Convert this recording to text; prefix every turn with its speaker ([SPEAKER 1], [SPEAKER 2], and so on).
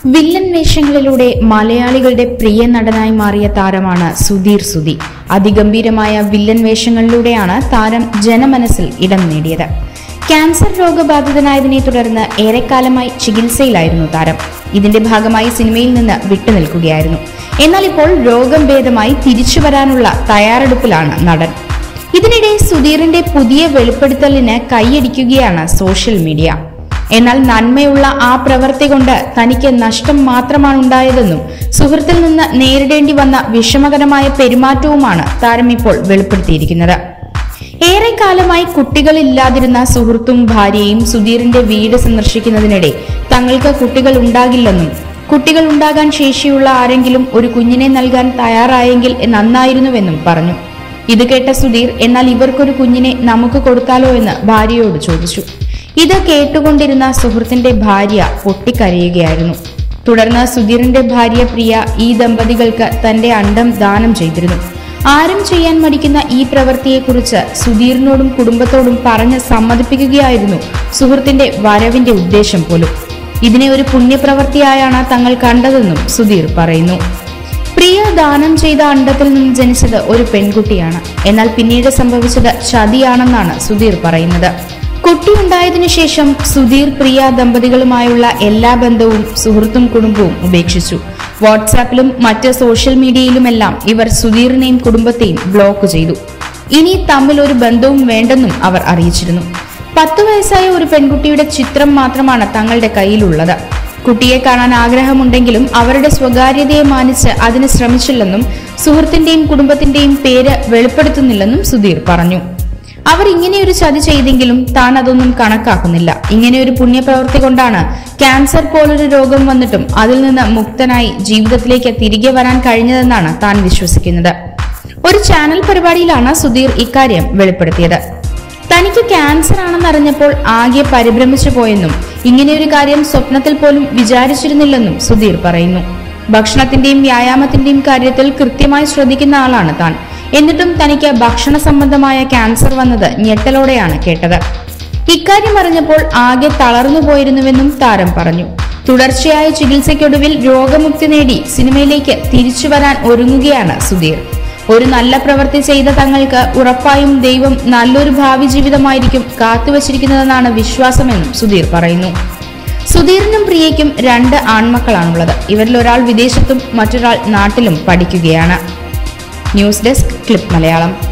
[SPEAKER 1] villain വേഷങ്ങളിലൂടെ മലയാളികളുടെ പ്രിയ നടനായി മാറിയ താരമാണ് സുധീർ സുധി അതിഗംഭീരമായ വില്ലൻ വേഷങ്ങളിലൂടെയാണ് താരം ജനമനസ്സിൽ ഇടം നേടിയത് ക്യാൻസർ രോഗബാധിതനായതിനെ തുടർന്ന് ഏറെക്കാലമായി ചികിത്സയിലായിരുന്നു താരം ഇതിന്റെ ഭാഗമായി സിനിമയിൽ നിന്ന് വിട്ടുനിൽക്കുകയായിരുന്നു എന്നാൽ ഇപ്പോൾ രോഗം ഭേദമായി തിരിച്ചു വരാനുള്ള തയ്യാറെടുപ്പിലാണ് നടൻ ഇതിനിടെ സുധീറിന്റെ പുതിയ വെളിപ്പെടുത്തലിന് കൈയടിക്കുകയാണ് സോഷ്യൽ മീഡിയ എന്നാൽ നന്മയുള്ള ആ പ്രവൃത്തി കൊണ്ട് തനിക്ക് നഷ്ടം മാത്രമാണ് ഉണ്ടായതെന്നും സുഹൃത്തിൽ നിന്ന് നേരിടേണ്ടി വന്ന വിഷമകരമായ പെരുമാറ്റവുമാണ് താരം ഇപ്പോൾ വെളിപ്പെടുത്തിയിരിക്കുന്നത് ഏറെക്കാലമായി കുട്ടികളില്ലാതിരുന്ന സുഹൃത്തും ഭാര്യയും സുധീറിന്റെ വീട് സന്ദർശിക്കുന്നതിനിടെ തങ്ങൾക്ക് കുട്ടികൾ ഉണ്ടാകില്ലെന്നും കുട്ടികൾ ഉണ്ടാകാൻ ശേഷിയുള്ള ആരെങ്കിലും ഒരു കുഞ്ഞിനെ നൽകാൻ തയ്യാറായെങ്കിൽ നന്നായിരുന്നുവെന്നും പറഞ്ഞു ഇത് കേട്ട സുധീർ എന്നാൽ ഇവർക്കൊരു കുഞ്ഞിനെ നമുക്ക് കൊടുത്താലോ എന്ന് ഭാര്യയോട് ചോദിച്ചു ഇത് കേട്ടുകൊണ്ടിരുന്ന സുഹൃത്തിന്റെ ഭാര്യ പൊട്ടിക്കരയുകയായിരുന്നു തുടർന്ന് സുധീറിന്റെ ഭാര്യ പ്രിയ ഈ ദമ്പതികൾക്ക് തന്റെ അണ്ടം ദാനം ചെയ്തിരുന്നു ആരും ചെയ്യാൻ മടിക്കുന്ന ഈ പ്രവൃത്തിയെക്കുറിച്ച് സുധീറിനോടും കുടുംബത്തോടും പറഞ്ഞ് സമ്മതിപ്പിക്കുകയായിരുന്നു സുഹൃത്തിന്റെ വരവിന്റെ ഉദ്ദേശം പോലും ഇതിനെ ഒരു പുണ്യപ്രവൃത്തിയായാണ് തങ്ങൾ കണ്ടതെന്നും സുധീർ പറയുന്നു പ്രിയ ദാനം ചെയ്ത അണ്ടത്തിൽ നിന്ന് ജനിച്ചത് ഒരു പെൺകുട്ടിയാണ് എന്നാൽ പിന്നീട് സംഭവിച്ചത് ചതിയാണെന്നാണ് സുധീർ പറയുന്നത് കുട്ടിയുണ്ടായതിനു ശേഷം സുധീർ പ്രിയ ദമ്പതികളുമായുള്ള എല്ലാ ബന്ധവും സുഹൃത്തും കുടുംബവും ഉപേക്ഷിച്ചു വാട്സാപ്പിലും മറ്റ് സോഷ്യൽ മീഡിയയിലുമെല്ലാം ഇവർ സുധീറിനെയും കുടുംബത്തെയും ബ്ലോക്ക് ചെയ്തു ഇനി തമ്മിൽ ഒരു ബന്ധവും വേണ്ടെന്നും അവർ അറിയിച്ചിരുന്നു പത്തു വയസ്സായ ഒരു പെൺകുട്ടിയുടെ ചിത്രം മാത്രമാണ് തങ്ങളുടെ കയ്യിലുള്ളത് കുട്ടിയെ കാണാൻ ആഗ്രഹമുണ്ടെങ്കിലും അവരുടെ സ്വകാര്യതയെ മാനിച്ച് അതിന് ശ്രമിച്ചില്ലെന്നും സുഹൃത്തിന്റെയും കുടുംബത്തിന്റെയും പേര് വെളിപ്പെടുത്തുന്നില്ലെന്നും സുധീർ പറഞ്ഞു അവർ ഇങ്ങനെയൊരു ചതി ചെയ്തെങ്കിലും താൻ അതൊന്നും കണക്കാക്കുന്നില്ല ഇങ്ങനെയൊരു പുണ്യപ്രവൃത്തി കൊണ്ടാണ് ക്യാൻസർ പോലൊരു രോഗം വന്നിട്ടും അതിൽ നിന്ന് മുക്തനായി ജീവിതത്തിലേക്ക് തിരികെ വരാൻ കഴിഞ്ഞതെന്നാണ് താൻ വിശ്വസിക്കുന്നത് ഒരു ചാനൽ പരിപാടിയിലാണ് സുധീർ ഇക്കാര്യം വെളിപ്പെടുത്തിയത് തനിക്ക് ക്യാൻസർ ആണെന്നറിഞ്ഞപ്പോൾ ആകെ പരിഭ്രമിച്ചു പോയെന്നും ഇങ്ങനെയൊരു കാര്യം സ്വപ്നത്തിൽ പോലും വിചാരിച്ചിരുന്നില്ലെന്നും സുധീർ പറയുന്നു ഭക്ഷണത്തിന്റെയും വ്യായാമത്തിന്റെയും കാര്യത്തിൽ കൃത്യമായി ശ്രദ്ധിക്കുന്ന ആളാണ് താൻ എന്നിട്ടും തനിക്ക് ഭക്ഷണ സംബന്ധമായ ക്യാൻസർ വന്നത് ഞെട്ടലോടെയാണ് കേട്ടത് ഇക്കാര്യം അറിഞ്ഞപ്പോൾ ആകെ തളർന്നു പോയിരുന്നുവെന്നും താരം പറഞ്ഞു തുടർച്ചയായ ചികിത്സയ്ക്കൊടുവിൽ രോഗമുക്തി നേടി സിനിമയിലേക്ക് തിരിച്ചു വരാൻ ഒരുങ്ങുകയാണ് സുധീർ ഒരു നല്ല പ്രവൃത്തി ചെയ്ത തങ്ങൾക്ക് ഉറപ്പായും ദൈവം നല്ലൊരു ഭാവി ജീവിതമായിരിക്കും കാത്തുവച്ചിരിക്കുന്നതെന്നാണ് വിശ്വാസമെന്നും സുധീർ പറയുന്നു സുധീറിനും പ്രിയയ്ക്കും രണ്ട് ആൺമക്കളാണുള്ളത് ഇവരിൽ ഒരാൾ വിദേശത്തും മറ്റൊരാൾ നാട്ടിലും പഠിക്കുകയാണ് ന്യൂസ് ഡെസ്ക് ക്ലിപ്പ് മലയാളം